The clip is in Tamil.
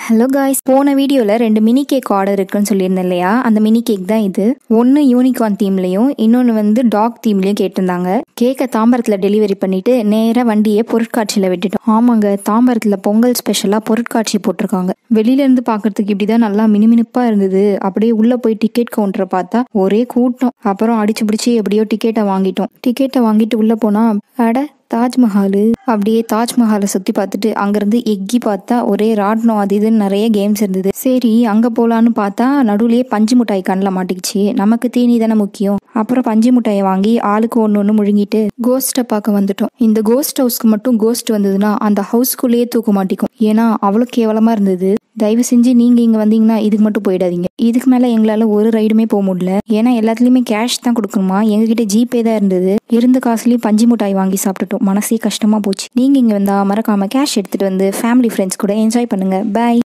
ஹலோ காய்ஸ் போன வீடியோவில் ரெண்டு மினி கேக் ஆர்டர் இருக்குன்னு சொல்லியிருந்தேன் இல்லையா அந்த மினி கேக் தான் இது ஒன்று யூனிகார்ன் தீம்லையும் இன்னொன்று வந்து டாக் தீம்லையும் கேட்டிருந்தாங்க கேக்கை தாம்பரத்தில் டெலிவரி பண்ணிட்டு நேராக வண்டியை பொருட்காட்சியில் விட்டுட்டோம் ஆமாங்க தாம்பரத்தில் பொங்கல் ஸ்பெஷலாக பொருட்காட்சி போட்டிருக்காங்க வெளியிலேருந்து பார்க்கறதுக்கு இப்படி தான் நல்லா மினுமினுப்பாக இருந்தது அப்படியே உள்ளே போய் டிக்கெட் கவுண்டரை பார்த்தா ஒரே கூட்டம் அப்புறம் அடிச்சு பிடிச்சி எப்படியோ டிக்கெட்டை வாங்கிட்டோம் டிக்கெட்டை வாங்கிட்டு உள்ளே போனால் அட தாஜ்மஹால் அப்படியே தாஜ்மஹாலை சுற்றி பார்த்துட்டு அங்கேருந்து எக்கி பார்த்தா ஒரே ராட்னம் அது இதுன்னு நிறைய கேம்ஸ் இருந்தது சரி அங்கே போகலான்னு பார்த்தா நடுவுலயே பஞ்சு மிட்டாய் கண்ணில் மாட்டிக்கிச்சு நமக்கு தீனி தானே முக்கியம் அப்புறம் பஞ்சு மிட்டாயை வாங்கி ஆளுக்கு ஒன்று ஒன்று முழுங்கிட்டு கோஸ்ட்டை பார்க்க வந்துட்டோம் இந்த கோஸ்ட் ஹவுஸ்க்கு மட்டும் கோஸ்ட் வந்ததுன்னா அந்த ஹவுஸ்க்குள்ளேயே தூக்க மாட்டிக்கும் ஏன்னா அவ்வளோ கேவலமாக இருந்தது தயவு செஞ்சு நீங்க இங்க வந்தீங்கன்னா இதுக்கு மட்டும் போயிடாதீங்க இதுக்கு மேல எங்களால ஒரு ரைடுமே போக முடியல ஏன்னா எல்லாத்துலயுமே கேஷ் தான் கொடுக்கணுமா எங்ககிட்ட ஜிபே தான் இருந்தது இருந்த காசுலயும் பஞ்சு மிட்டாய் வாங்கி சாப்பிட்டுட்டோம் மனசே கஷ்டமா போச்சு நீங்க இங்க வந்தா மறக்காம கேஷ் எடுத்துட்டு வந்து ஃபேமிலி ஃப்ரெண்ட்ஸ் கூட என்ஜாய் பண்ணுங்க பை